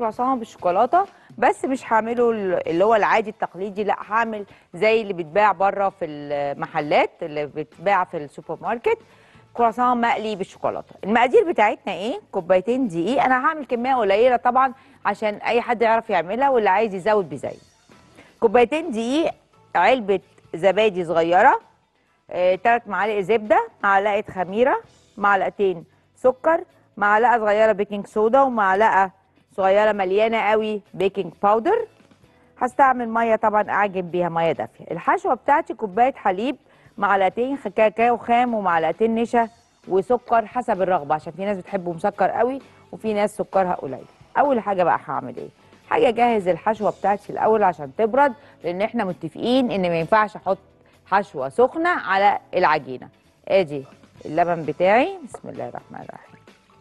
كرواسون بالشوكولاته بس مش هعمله ال- اللي هو العادي التقليدي لا هعمل زي اللي بيتباع بره في المحلات اللي بتتباع في السوبر ماركت كرواسون مقلي بالشوكولاته المقادير بتاعتنا ايه كوبايتين دقيق انا هعمل كميه قليله طبعا عشان اي حد يعرف يعملها واللي عايز يزود بيزود كوبايتين دقيق علبه زبادي صغيره ثلاث معالق زبده معلقه خميره معلقتين سكر معلقه صغيره بيكنج صودا ومعلقه صغيره مليانه قوي بيكنج باودر هستعمل ميه طبعا اعجن بيها ميه دافيه الحشوه بتاعتي كوبايه حليب معلقتين خ- كاكاو خام ومعلقتين نشا وسكر حسب الرغبه عشان في ناس بتحبه مسكر قوي وفي ناس سكرها قليل اول حاجه بقى هعمل ايه حاجه اجهز الحشوه بتاعتي الاول عشان تبرد لان احنا متفقين ان ما ينفعش احط حشوه سخنه على العجينه ادي اللبن بتاعي بسم الله الرحمن الرحيم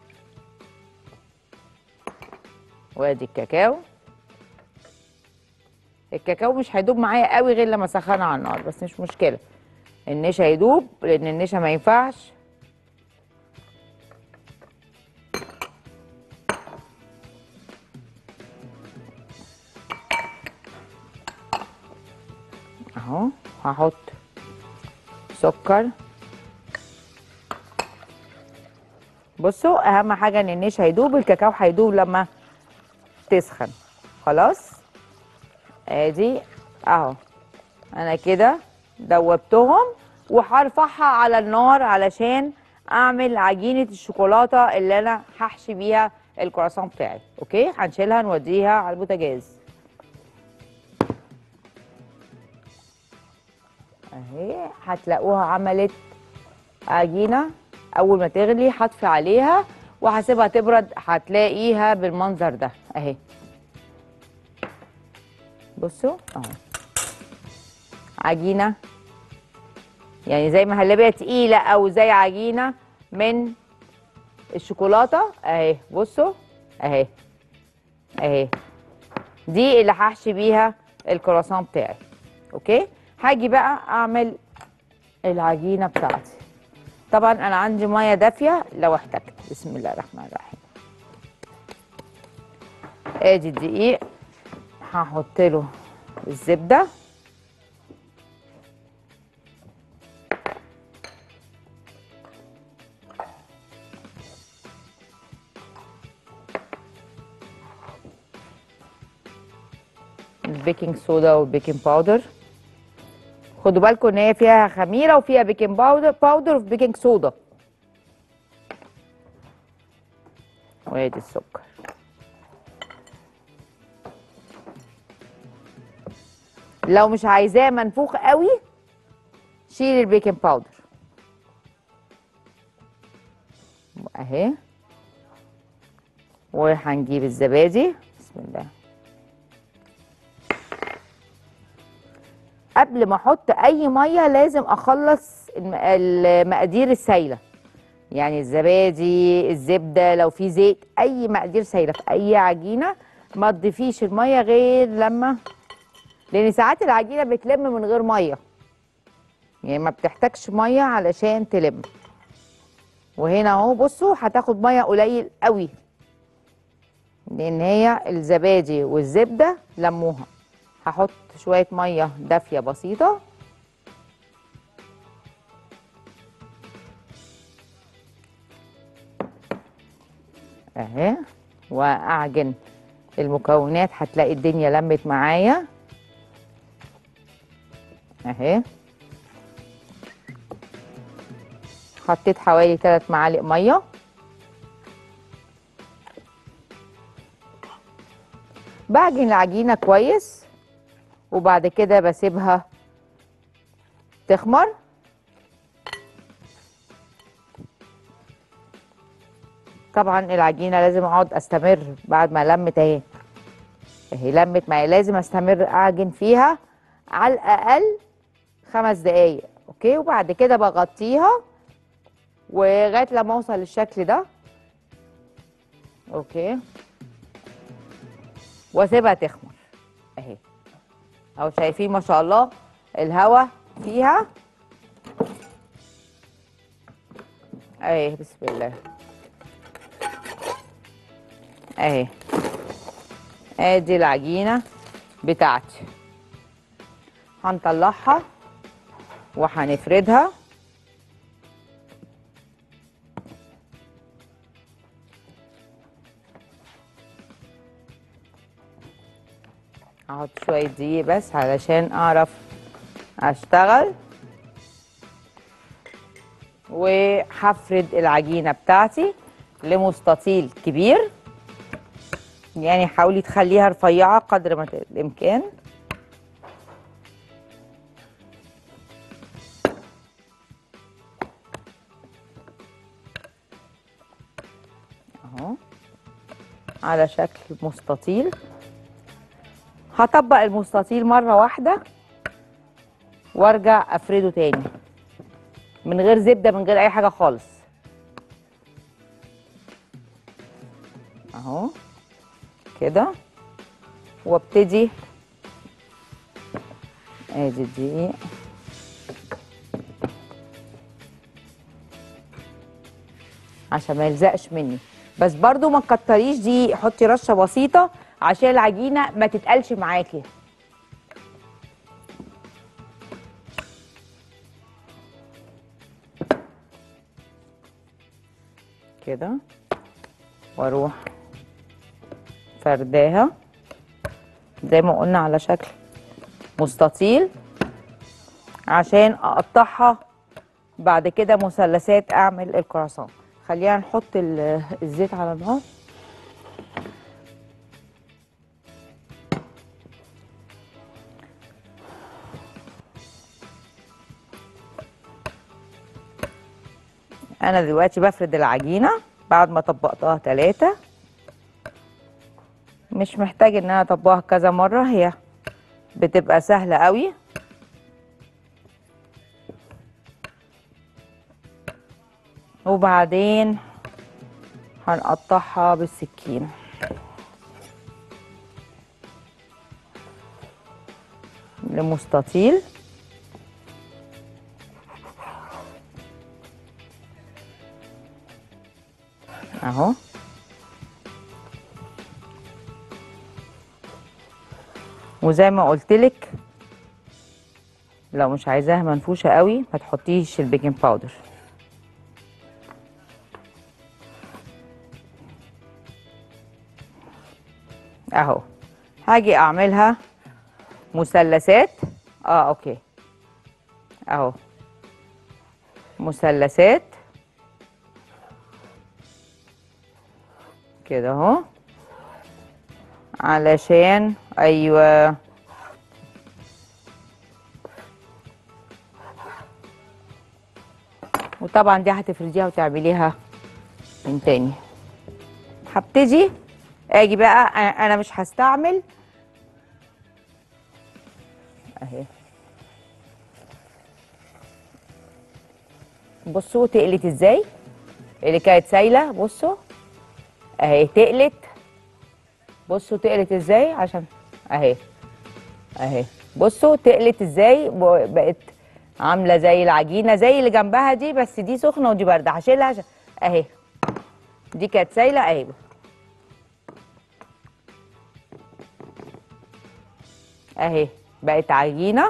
وادي الكاكاو الكاكاو مش هيدوب معايا قوي غير لما اسخنه على النار بس مش مشكله النشا يدوب لان النشا ما ينفعش اهو هحط سكر بصوا اهم حاجه ان النشا هيدوب الكاكاو هيدوب لما تسخن خلاص ادي اهو انا كده دوبتهم وهرفعها على النار علشان اعمل عجينه الشوكولاته اللي انا هحشي بيها الكرواسون بتاعي اوكي هنشيلها نوديها على البوتاجاز اهي هتلاقوها عملت عجينه اول ما تغلي هطفي عليها وهسيبها تبرد هتلاقيها بالمنظر ده اهي بصوا اهو عجينه يعني زي مهلبيه تقيله او زي عجينه من الشوكولاته اهي بصوا اهي اهي دي اللي هحشي بيها الكرواسون بتاعي اوكي هاجي بقى اعمل العجينه بتاعتي طبعا انا عندي ميه دافيه لو احتجت بسم الله الرحمن الرحيم ادي الدقيق هحط له الزبده البيكنج صودا والبيكنج باودر خدوا بالكم ان هي فيها خميره وفيها بيكنج باودر باودر وفي بيكنج صودا وادي السكر لو مش عايزاه منفوخ قوي شيل البيكنج باودر اهي وهنجيب الزبادي بسم الله قبل ما احط اي ميه لازم اخلص الم- المقادير السايله يعني الزبادي الزبده لو في زيت اي مقادير سايله في اي عجينه ما تضيفيش الميه غير لما لان ساعات العجينه بتلم من غير ميه يعني ما بتحتاجش ميه علشان تلم وهنا اهو بصوا هتاخد ميه قليل قوي لان هي الزبادي والزبده لموها هحط شويه ميه دافيه بسيطه اهي واعجن المكونات هتلاقي الدنيا لمت معايا اهي حطيت حوالي 3 معالق ميه بعجن العجينه كويس وبعد كده بسيبها تخمر طبعا العجينه لازم اقعد استمر بعد ما لمت اهي اهي لمت معايا لازم استمر اعجن فيها على الاقل خمس دقايق اوكي وبعد كده بغطيها ولغايه لما اوصل للشكل ده اوكي واسيبها تخمر اهي اهو شايفين ما شاء الله الهواء فيها اهي بسم الله اهي ادي العجينه بتاعتي هنطلعها وهنفردها احط شويه دقيق بس علشان اعرف اشتغل وهفرد العجينه بتاعتي لمستطيل كبير يعني حاولي تخليها رفيعه قدر ما ت- الامكان اهو على شكل مستطيل هطبق المستطيل مره واحده وارجع افرده تاني من غير زبده من غير اي حاجه خالص اهو كده وابتدي ادي الدقيق عشان ما يلزقش مني بس برضو ما تكتريش دي حطي رشه بسيطه عشان العجينه ما تتقلش معاكي كده واروح فرداها زي ما قلنا على شكل مستطيل عشان اقطعها بعد كده مثلثات اعمل الكرواسون خلينا نحط ال- الزيت على النار انا دلوقتي بفرد العجينه بعد ما طبقتها ثلاثة مش محتاج ان انا اطبقها كذا مره هي بتبقى سهله قوي وبعدين هنقطعها بالسكينه لمستطيل اهو وزي ما قلت لك لو مش عايزاها منفوشه قوي ما تحطيش البيكنج باودر اهو هاجي اعملها مثلثات اه اوكي اهو مثلثات كده اهو علشان ايوه وطبعا دي هتفرديها وتعمليها من تاني هبتدي اجي بقى أ- انا مش هستعمل اهي بصوا تقلت ازاي اللي كانت سايله بصوا اهي تقلت بصوا تقلت ازاي عشان اهي اهي بصوا تقلت ازاي ب- بقت عامله زي العجينه زي اللي جنبها دي بس دي سخنه ودي بارده هشيلها عشان اهي دي كانت سايله اهي اهي بقت عجينه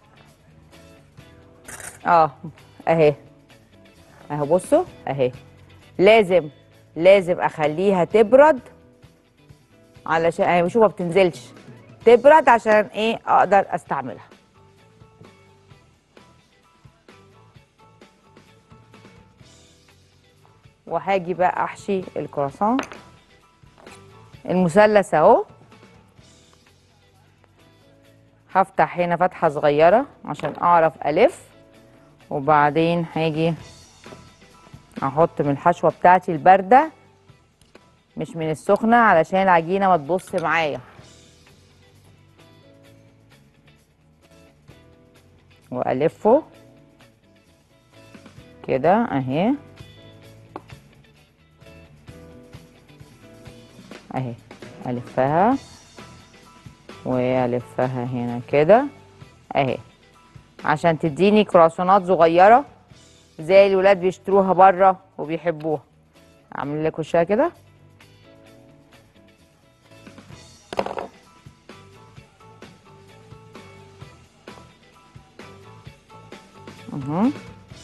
اه اهي اهو بصوا اهي لازم لازم اخليها تبرد علشان اهي شوفوا ما بتنزلش تبرد عشان ايه اقدر استعملها وهاجي بقى احشي الكرواسون المثلث اهو هفتح هنا فتحه صغيره عشان اعرف الف وبعدين هاجي احط من الحشوه بتاعتي البارده مش من السخنه علشان العجينه ما تبص معايا والفه كده اهي اهي الفها والفها هنا كده اهي عشان تديني كرواسونات صغيره زي الولاد بيشتروها بره وبيحبوها اعمل لك وشها كده مهم.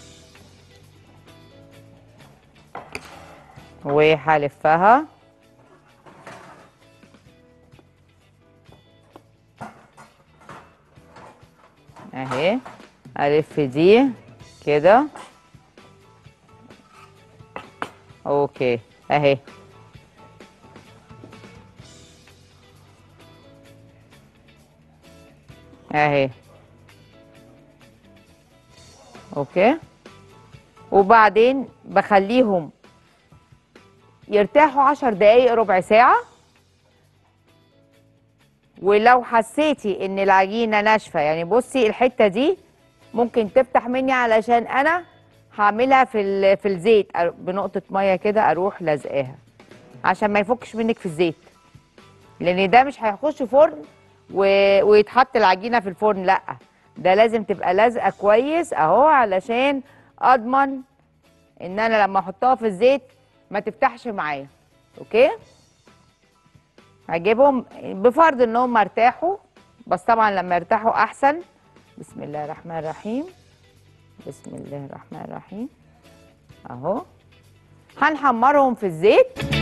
وهلفها اهي الف دي كده اوكي اهي اهي اوكي وبعدين بخليهم يرتاحوا عشر دقايق ربع ساعة ولو حسيتي ان العجينة ناشفة يعني بصي الحتة دي ممكن تفتح مني علشان انا هعملها في ال- في الزيت أر- بنقطة مية كده اروح لازقاها عشان ما يفكش منك في الزيت لان ده مش هيخش فرن و... ويتحط العجينه في الفرن لا ده لازم تبقى لازقه كويس اهو علشان اضمن ان انا لما احطها في الزيت ما تفتحش معايا اوكي هجيبهم بفرض ان هم ارتاحوا بس طبعا لما يرتاحوا احسن بسم الله الرحمن الرحيم بسم الله الرحمن الرحيم اهو هنحمرهم في الزيت